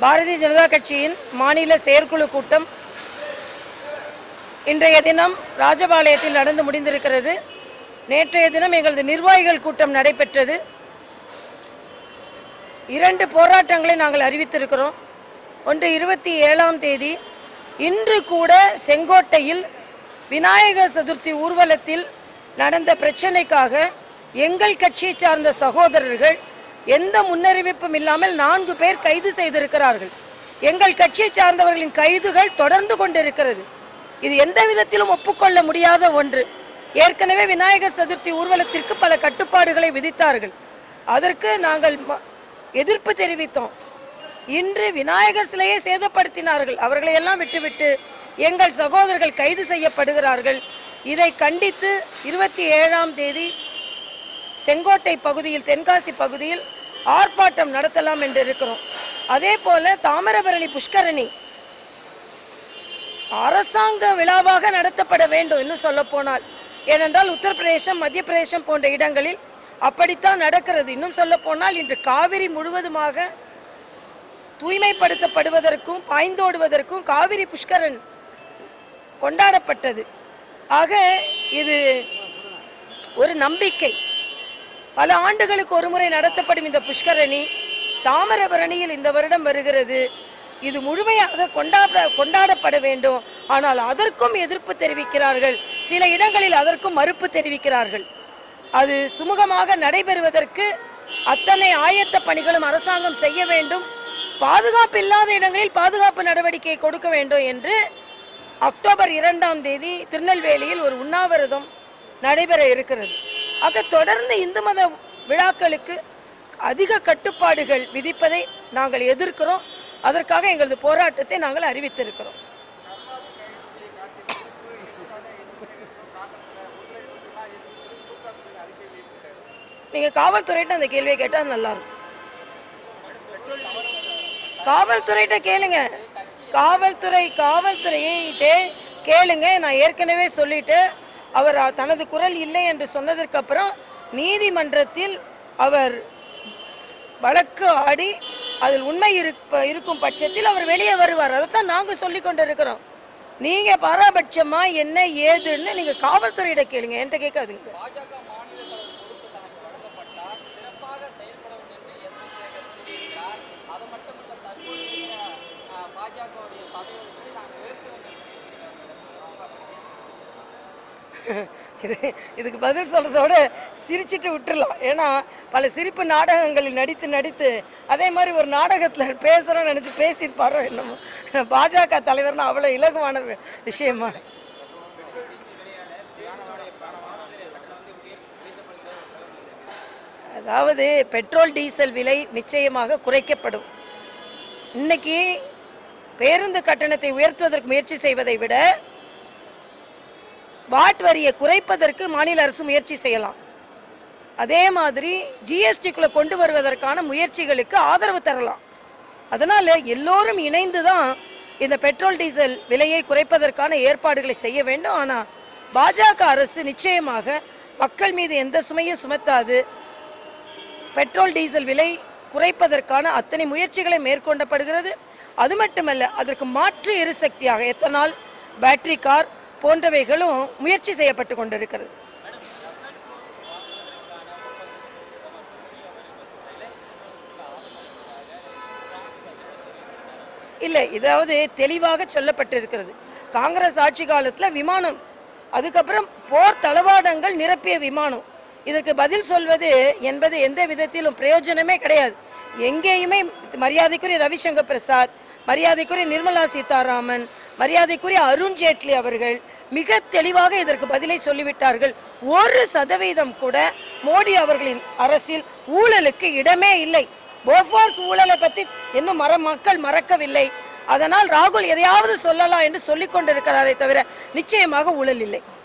பாரதிய ஜனதா கட்சியின் மாநில செயற்குழு கூட்டம் இன்றைய தினம் ராஜபாளையத்தில் நடந்து முடிந்திருக்கிறது நேற்றைய தினம் எங்களது நிர்வாகிகள் கூட்டம் நடைபெற்றது இரண்டு போராட்டங்களை நாங்கள் அறிவித்திருக்கிறோம் ஒன்று இருபத்தி ஏழாம் தேதி இன்று கூட செங்கோட்டையில் விநாயகர் சதுர்த்தி ஊர்வலத்தில் நடந்த பிரச்சனைக்காக எங்கள் கட்சியை சார்ந்த சகோதரர்கள் எந்த முன்னறிவிப்பும் இல்லாமல் நான்கு பேர் கைது செய்திருக்கிறார்கள் எங்கள் கட்சியை சார்ந்தவர்களின் கைதுகள் தொடர்ந்து கொண்டிருக்கிறது இது எந்த விதத்திலும் ஒப்புக்கொள்ள முடியாத ஒன்று ஏற்கனவே விநாயகர் சதுர்த்தி ஊர்வலத்திற்கு பல கட்டுப்பாடுகளை விதித்தார்கள் அதற்கு நாங்கள் ம- எதிர்ப்பு தெரிவித்தோம் இன்று விநாயகர் சிலையை சேதப்படுத்தினார்கள் அவர்களை எல்லாம் விட்டுவிட்டு எங்கள் சகோதரர்கள் கைது செய்யப்படுகிறார்கள் இதை கண்டித்து இருபத்தி ஏழாம் தேதி செங்கோட்டை பகுதியில் தென்காசி பகுதியில் ஆர்ப்பாட்டம் நடத்தலாம் என்று இருக்கிறோம் அதே போல தாமிரபரணி புஷ்கரணி அரசாங்க விழாவாக நடத்தப்பட வேண்டும் இன்னும் சொல்ல போனால் ஏனென்றால் உத்தரப்பிரதேசம் மத்திய பிரதேசம் போன்ற இடங்களில் அப்படித்தான் நடக்கிறது இன்னும் சொல்ல போனால் இன்று காவிரி முழுவதுமாக தூய்மைப்படுத்தப்படுவதற்கும் பாய்ந்தோடுவதற்கும் காவிரி புஷ்கரன் கொண்டாடப்பட்டது ஆக இது ஒரு நம்பிக்கை பல ஆண்டுகளுக்கு ஒருமுறை நடத்தப்படும் இந்த புஷ்கரணி தாமிரபரணியில் இந்த வருடம் வருகிறது இது முழுமையாக கொண்டாட கொண்டாடப்பட வேண்டும் ஆனால் அதற்கும் எதிர்ப்பு தெரிவிக்கிறார்கள் சில இடங்களில் அதற்கும் மறுப்பு தெரிவிக்கிறார்கள் அது சுமூகமாக நடைபெறுவதற்கு அத்தனை ஆயத்த பணிகளும் அரசாங்கம் செய்ய வேண்டும் பாதுகாப்பு இல்லாத இடங்களில் பாதுகாப்பு நடவடிக்கை கொடுக்க வேண்டும் என்று அக்டோபர் இரண்டாம் தேதி திருநெல்வேலியில் ஒரு உண்ணாவிரதம் நடைபெற இருக்கிறது அதை தொடர்ந்து இந்து மத விழாக்களுக்கு அதிக கட்டுப்பாடுகள் விதிப்பதை நாங்கள் எதிர்க்கிறோம் அதற்காக எங்களது போராட்டத்தை நாங்கள் அறிவித்திருக்கிறோம் நீங்க காவல்துறையிட்ட அந்த கேள்வியை கேட்டா நல்லா இருக்கும் காவல்துறையிட்ட கேளுங்க காவல்துறை காவல்துறையிட்டே கேளுங்க நான் ஏற்கனவே சொல்லிட்டேன் அவர் அ- தனது குரல் இல்லை என்று சொன்னதற்கு அப்புறம் நீதிமன்றத்தில் அவர் வழக்கு ஆடி அதில் உண்மை இருப்ப இருக்கும் பட்சத்தில் அவர் வெளியே வருவார் அதைத்தான் நாங்கள் சொல்லி கொண்டிருக்கிறோம் நீங்க பாராபட்சமா என்ன ஏதுன்னு நீங்க காவல்துறையிட கேளுங்க என்கிட்ட கேட்காதுங்க பாஜக மாநில தலைவர் பொறுப்பு தனக்கு வழங்கப்பட்டால் சிறப்பாக செயல்படும் என்று எஸ் வி சேகர் கூறியிருக்கிறார் அது மட்டுமல்ல தற்போது இருக்கிற அஹ், பாஜகவுடைய சதவீதத்தை நாங்கள் உயர்த்துவோம் என்று பேசியிருக்கார் மேடம் அவங்க இது இதுக்கு பதில் சொல்றதோட சிரிச்சிட்டு விட்டுறலாம் ஏன்னா பல சிரிப்பு நாடகங்களில் நடித்து நடித்து அதே மாதிரி ஒரு நாடகத்தில் பேசுகிறோம்னு நினச்சி பேசியிருப்பாரோ என்னமோ பாஜக தலைவர்னா அவ்வளோ இலகுவான வி- விஷயமா அதாவது பெட்ரோல் டீசல் விலை நிச்சயமாக குறைக்கப்படும் இன்னைக்கு பேருந்து கட்டணத்தை உயர்த்துவதற்கு முயற்சி செய்வதை விட வாட் வரியை குறைப்பதற்கு மாநில அரசு முயற்சி செய்யலாம் அதே மாதிரி ஜிஎஸ்டிக்குள்ளே கொண்டு வருவதற்கான முயற்சிகளுக்கு ஆதரவு தரலாம் அதனால் எல்லோரும் இணைந்து தான் இந்த பெட்ரோல் டீசல் விலையை குறைப்பதற்கான ஏற்பாடுகளை செய்ய வேண்டும் ஆனால் பாஜக அரசு நிச்சயமாக மக்கள் மீது எந்த சுமையும் சுமத்தாது பெட்ரோல் டீசல் விலை குறைப்பதற்கான அத்தனை முயற்சிகளை மேற்கொள்ளப்படுகிறது அது மட்டுமல்ல அதற்கு மாற்று எரிசக்தியாக எத்தனால் பேட்டரி கார் போன்றவைகளும் முயற்சி செய்யப்பட்டு கொண்டிருக்கிறது இல்லை இதாவது தெளிவாக சொல்லப்பட்டிருக்கிறது காங்கிரஸ் ஆட்சி காலத்தில் விமானம் அதுக்கப்புறம் போர் தளவாடங்கள் நிரப்பிய விமானம் இதற்கு பதில் சொல்வது என்பது எந்த விதத்திலும் பிரயோஜனமே கிடையாது எங்கேயுமே மரியாதைக்குரிய ரவிசங்கர் பிரசாத் மரியாதைக்குரிய நிர்மலா சீதாராமன் மரியாதைக்குரிய அருண் ஜேட்லி அவர்கள் மிக தெளிவாக இதற்கு பதிலை சொல்லிவிட்டார்கள் ஒரு சதவீதம் கூட மோடி அவர்களின் அரசில் ஊழலுக்கு இடமே இல்லை போஃபார்ஸ் ஊழலை பற்றி இன்னும் மர மக்கள் மறக்கவில்லை அதனால் ராகுல் எதையாவது சொல்லலாம் என்று சொல்லிக் கொண்டிருக்கிறாரே தவிர நிச்சயமாக ஊழல் இல்லை